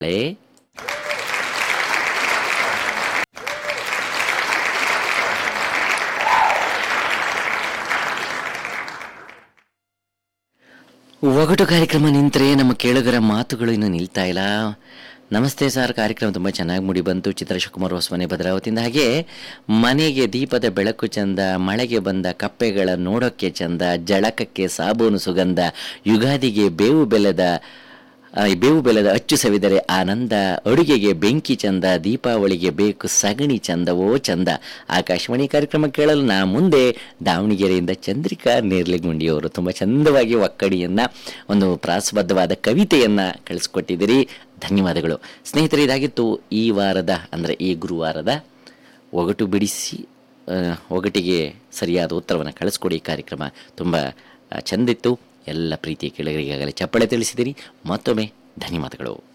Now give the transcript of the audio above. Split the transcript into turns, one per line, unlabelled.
ಲೇ ಒಗಟು ಕಾರ್ಯಕ್ರಮ ನಿಂತರೆ ನಮ್ಮ ಕೇಳುಗರ ಮಾತುಗಳು ಇನ್ನು ನಿಲ್ತಾ ಇಲ್ಲ ನಮಸ್ತೆ ಸರ್ ಕಾರ್ಯಕ್ರಮ ತುಂಬ ಚೆನ್ನಾಗಿ ಮೂಡಿ ಬಂತು ಚಿತ್ರ ಶಿವಕುಮಾರ್ ಹೊಸಮನೆ ಭದ್ರಾವತಿಯಿಂದ ಹಾಗೆ ಮನೆಗೆ ದೀಪದ ಬೆಳಕು ಚಂದ ಮಳೆಗೆ ಬಂದ ಕಪ್ಪೆಗಳ ನೋಡೋಕ್ಕೆ ಚಂದ ಜಳಕಕ್ಕೆ ಸಾಬೂನು ಸುಗಂಧ ಯುಗಾದಿಗೆ ಬೇವು ಬೆಲ್ಲದ ಆ, ಈ ಬೇವು ಬೆಲ್ಲದ ಅಚ್ಚು ಸವಿದರೆ ಆನಂದ ಅಡುಗೆಗೆ ಬೆಂಕಿ ಚಂದ ದೀಪಾವಳಿಗೆ ಬೇಕು ಸಗಣಿ ಚಂದವೋ ಚಂದ ಆಕಾಶವಾಣಿ ಕಾರ್ಯಕ್ರಮ ಕೇಳಲು ನಾ ಮುಂದೆ ದಾವಣಗೆರೆಯಿಂದ ಚಂದ್ರಿಕಾ ನೇರ್ಲಿಗುಂಡಿಯವರು ತುಂಬ ಚಂದವಾಗಿ ಒಕ್ಕಡಿಯನ್ನು ಒಂದು ಪ್ರಾಸಬದ್ಧವಾದ ಕವಿತೆಯನ್ನು ಕಳಿಸ್ಕೊಟ್ಟಿದ್ದೀರಿ ಧನ್ಯವಾದಗಳು ಸ್ನೇಹಿತರೆ ಇದಾಗಿತ್ತು ಈ ವಾರದ ಅಂದರೆ ಈ ಗುರುವಾರದ ಒಗಟು ಬಿಡಿಸಿ ಆ, ಒಗಟಿಗೆ ಸರಿಯಾದ ಉತ್ತರವನ್ನು ಕಳಿಸ್ಕೊಡಿ ಕಾರ್ಯಕ್ರಮ ತುಂಬ ಆ, ಚಂದಿತ್ತು ಎಲ್ಲ ಪ್ರೀತಿಯ ಕೆಳಗರಿಗಾಗಲೇ ಚಪ್ಪಳೆ ತಿಳಿಸಿದಿರಿ ಮತ್ತೊಮ್ಮೆ ಧನ್ಯವಾದಗಳು